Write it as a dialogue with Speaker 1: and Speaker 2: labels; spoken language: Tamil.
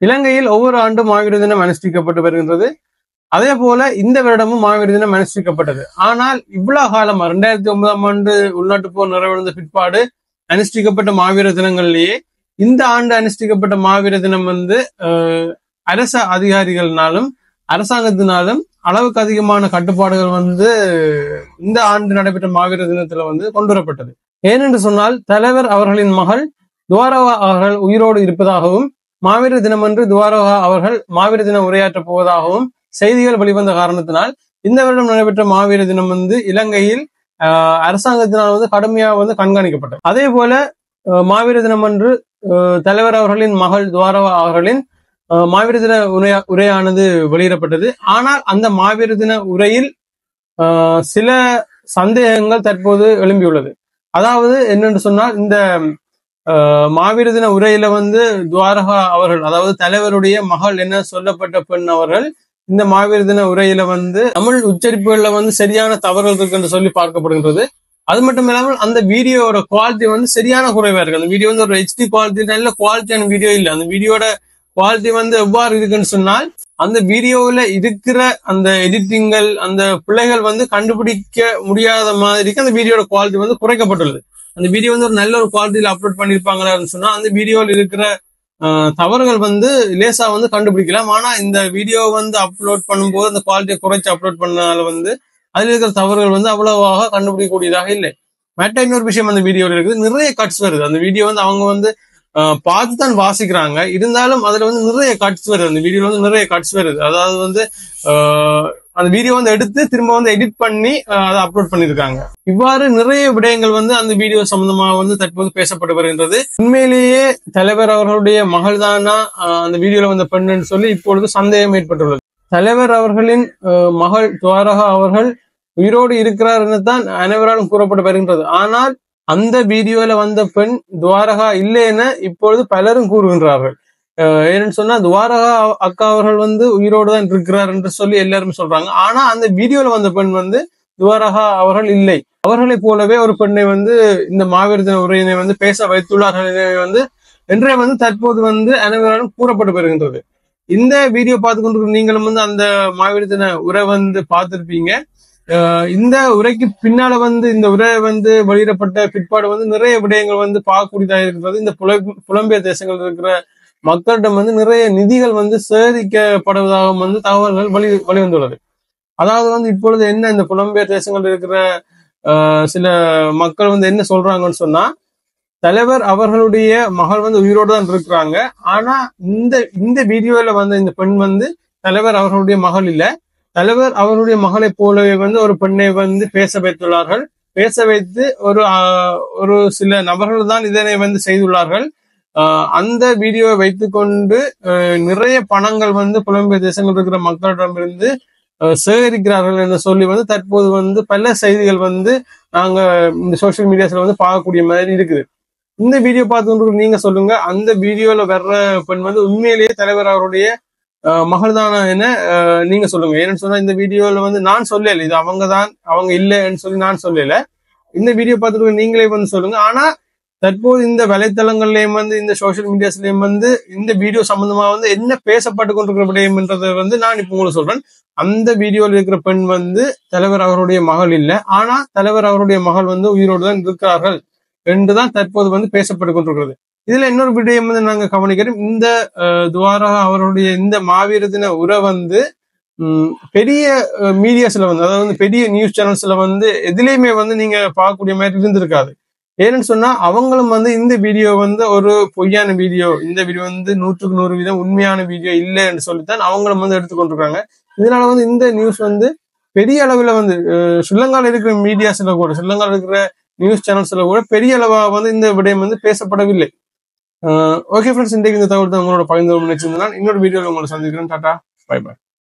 Speaker 1: இலங்கையில் ஒவ்வொரு ஆண்டும் மாவீரர் தினம் அனுஷ்டிக்கப்பட்டு வருகின்றது அதே போல இந்த வருடமும் மாவீரர் தினம் அனுஷ்டிக்கப்பட்டது ஆனால் இவ்வளவு காலமா ரெண்டாயிரத்தி ஒன்பதாம் ஆண்டு உள்நாட்டு போர் நிறைவடைந்த பிற்பாடு அனுஷ்டிக்கப்பட்ட மாவீரர் தினங்கள்லயே இந்த ஆண்டு அனுஷ்டிக்கப்பட்ட மாவீரர் தினம் வந்து அஹ், அரச அதிகாரிகள்னாலும் அரசாங்கத்தினாலும் அளவுக்கு அதிகமான கட்டுப்பாடுகள் வந்து இந்த ஆண்டு நடைபெற்ற மாவீரர் தினத்துல வந்து கொண்டு வரப்பட்டது ஏனென்று சொன்னால் தலைவர் அவர்களின் மகள் துவாரகா அவர்கள் உயிரோடு இருப்பதாகவும் மாவீரர் தினமன்று துவாரகா அவர்கள் மாவீரர் தினம் உரையாற்றப் போவதாகவும் செய்திகள் வெளிவந்த காரணத்தினால் இந்த வருடம் நடைபெற்ற மாவீரர் தினம் வந்து இலங்கையில் ஆஹ், அரசாங்கத்தினால் வந்து கடுமையாக வந்து கண்காணிக்கப்பட்டது அதே போல ஆஹ், மாவீரர் தினம் அன்று ஆஹ், தலைவர் அவர்களின் மகள் துவாரகா அவர்களின் ஆஹ், மாவீரர் தின உரையா உரையானது வெளியிடப்பட்டது ஆனால் அந்த மாவீரர் தின உரையில் ஆஹ், சில சந்தேகங்கள் தற்போது எழும்பியுள்ளது அதாவது என்னென்று சொன்னால் இந்த ஆஹ், மாவீரர் தின உரையில வந்து துவாரகா அவர்கள் அதாவது தலைவருடைய மகள் என்ன சொல்லப்பட்ட பெண் அவர்கள் இந்த மாவீரர் தின உரையில வந்து தமிழ் உச்சரிப்புகள்ல வந்து சரியான தவறுகள் இருக்கு என்று சொல்லி பார்க்கப்படுகின்றது அது மட்டும் இல்லாமல் அந்த வீடியோட குவாலிட்டி வந்து சரியான குறைவா இருக்கு அந்த வீடியோ வந்து ஒரு ஹெச்டி குவாலிட்டி நல்ல குவாலிட்டியான வீடியோ இல்ல அந்த வீடியோட குவாலிட்டி வந்து எவ்வாறு இருக்குன்னு சொன்னால் அந்த வீடியோவில் இருக்கிற அந்த எடிட்டிங்கள் அந்த பிள்ளைகள் வந்து கண்டுபிடிக்க முடியாத மாதிரிக்கு அந்த வீடியோட குவாலிட்டி வந்து குறைக்கப்பட்டுள்ளது அந்த வீடியோ வந்து ஒரு நல்ல ஒரு குவாலிட்டியில் அப்லோட் பண்ணியிருப்பாங்களான்னு சொன்னா அந்த வீடியோவில் இருக்கிற ஆஹ், தவறுகள் வந்து லேசா வந்து கண்டுபிடிக்கலாம் ஆனா இந்த வீடியோ வந்து அப்லோட் பண்ணும்போது அந்த குவாலிட்டியை குறைச்சு அப்லோட் பண்ணனால வந்து அதுல இருக்கிற தவறுகள் வந்து அவ்வளவாக கண்டுபிடிக்கக்கூடியதாக இல்லை மற்ற இன்னொரு விஷயம் அந்த வீடியோல இருக்குது நிறைய கட்ஸ் வருது அந்த வீடியோ வந்து அவங்க வந்து ஆஹ், பார்த்து தான் வாசிக்கிறாங்க இருந்தாலும் அதுல வந்து நிறைய கட்ஸ் வருது அந்த வீடியோல வந்து நிறைய கட்ஸ் வருது அதாவது வந்து ஆஹ், அந்த வீடியோ வந்து எடுத்து திரும்ப வந்து எடிட் பண்ணி ஆஹ், அதை அப்லோட் பண்ணியிருக்காங்க இவ்வாறு நிறைய விடயங்கள் வந்து அந்த வீடியோ சம்பந்தமாக வந்து தற்போது பேசப்பட்டு வருகின்றது உண்மையிலேயே தலைவர் அவர்களுடைய மகள் தானா அந்த வீடியோல வந்த பெண்ணுன்னு சொல்லி இப்பொழுது சந்தேகம் ஏற்பட்டுள்ளது தலைவர் அவர்களின் ஆஹ், மகள் துவாரகா அவர்கள் உயிரோடு இருக்கிறார் என்று தான் அனைவராலும் கூறப்பட்டு வருகின்றது ஆனால் அந்த வீடியோல வந்த பெண் துவாரகா இல்லை என இப்பொழுது பலரும் கூறுகின்றார்கள் அஹ் ஏன்னு சொன்னா துவாரகா அக்கா அவர்கள் வந்து உயிரோடு தான் இருக்கிறார் என்று சொல்லி எல்லாரும் சொல்றாங்க ஆனா அந்த வீடியோல வந்த பெண் வந்து துவாரகா அவர்கள் இல்லை அவர்களைப் போலவே ஒரு பெண்ணை வந்து இந்த மாவீர தின உரையினை வந்து பேச வைத்துள்ளார்கள் என வந்து என்றே வந்து தற்போது வந்து அனைவராலும் கூறப்பட்டு வருகின்றது இந்த வீடியோ பார்த்து கொண்டிருக்கிற நீங்களும் வந்து அந்த மாவீர தின உரை வந்து பார்த்திருப்பீங்க அஹ் இந்த உரைக்கு பின்னால வந்து இந்த உரை வந்து வெளியிடப்பட்ட பிற்பாடு வந்து நிறைய விடயங்கள் வந்து பார்க்கக்கூடியதாக இருக்கிறது இந்த புல புலம்பெயர் தேசங்கள் இருக்கிற மக்களிடம் வந்து நிறைய நிதிகள் வந்து சேகரிக்கப்படுவதாக வந்து தகவல்கள் வெளி வெளிவந்துள்ளது அதாவது வந்து இப்பொழுது என்ன இந்த புலம்பெயர் தேசங்கள் இருக்கிற அஹ், சில மக்கள் வந்து என்ன சொல்றாங்கன்னு சொன்னா தலைவர் அவர்களுடைய மகள் வந்து உயிரோடு தான் இருக்கிறாங்க ஆனா இந்த இந்த வீடியோல வந்த இந்த பெண் வந்து தலைவர் அவர்களுடைய மகள் இல்ல தலைவர் அவருடைய மகளை போலவே வந்து ஒரு பெண்ணை வந்து பேச வைத்துள்ளார்கள் பேச வைத்து ஒரு ஆஹ், ஒரு சில நபர்கள் தான் இதனை வந்து செய்துள்ளார்கள் ஆஹ், அந்த வீடியோவை வைத்துக்கொண்டு ஆஹ், நிறைய பணங்கள் வந்து புலம்பெயர் தேசங்கள் இருக்கிற மக்களிடமிருந்து ஆஹ், சேகரிக்கிறார்கள் என்று சொல்லி வந்து தற்போது வந்து பல செய்திகள் வந்து நாங்க இந்த சோஷியல் மீடியாஸ்ல வந்து பார்க்கக்கூடிய மாதிரி இருக்குது இந்த வீடியோ பார்த்து நீங்க சொல்லுங்க அந்த வீடியோல வர்ற பெண் வந்து உண்மையிலேயே தலைவர் அவருடைய ஆஹ், மகள்தானா என ஆஹ், நீங்க சொல்லுங்க ஏன்னு சொன்னா இந்த வீடியோல வந்து நான் சொல்லல இது அவங்க தான் அவங்க இல்லைன்னு சொல்லி நான் சொல்லல இந்த வீடியோ பார்த்துட்டு நீங்களே வந்து சொல்லுங்க ஆனா தற்போது இந்த வலைத்தளங்கள்லயும் வந்து இந்த சோஷியல் மீடியாஸ்லயும் வந்து இந்த வீடியோ சம்பந்தமா வந்து என்ன பேசப்பட்டு கொண்டிருக்கிற விடயம்ன்றதை வந்து நான் இப்ப உங்களுக்கு சொல்றேன் அந்த வீடியோல இருக்கிற பெண் வந்து தலைவர் அவருடைய மகள் இல்ல ஆனா தலைவர் அவருடைய மகள் வந்து உயிரோடு தான் இருக்கிறார்கள் என்றுதான் தற்போது வந்து பேசப்பட்டு கொண்டிருக்கிறது இதுல இன்னொரு விடயம் வந்து நாங்க கவனிக்கிறோம் இந்த அஹ், துவாரா அவருடைய இந்த மாவீர தின உரை வந்து ம், பெரிய மீடியாஸ்ல வந்து அதாவது வந்து பெரிய நியூஸ் சேனல்ஸ்ல வந்து எதுலயுமே வந்து நீங்க பார்க்கக்கூடிய மாதிரி இருந்திருக்காது ஏன்னு சொன்னா அவங்களும் வந்து இந்த வீடியோ வந்து ஒரு பொய்யான வீடியோ இந்த வீடியோ வந்து நூற்றுக்கு நூறு வீதம் உண்மையான வீடியோ இல்லைன்னு சொல்லித்தான் அவங்களும் வந்து எடுத்துக்கொண்டிருக்காங்க இதனால வந்து இந்த நியூஸ் வந்து பெரிய அளவுல வந்து அஹ், ஸ்ரீலங்கால இருக்கிற மீடியாஸ்ல கூட ஸ்ரீலங்கால இருக்கிற நியூஸ் சேனல்ஸ்ல கூட பெரிய அளவா வந்து இந்த விடயம் வந்து பேசப்படவில்லை ஓகே ஃப்ரெண்ட்ஸ் இன்றைக்கு இந்த தகவல் தான் உங்களோட பகிர்ந்து நினைச்சிருந்தேன் இன்னொரு வீடியோவில் உங்களை சந்திக்கிறேன் டாடா பை பை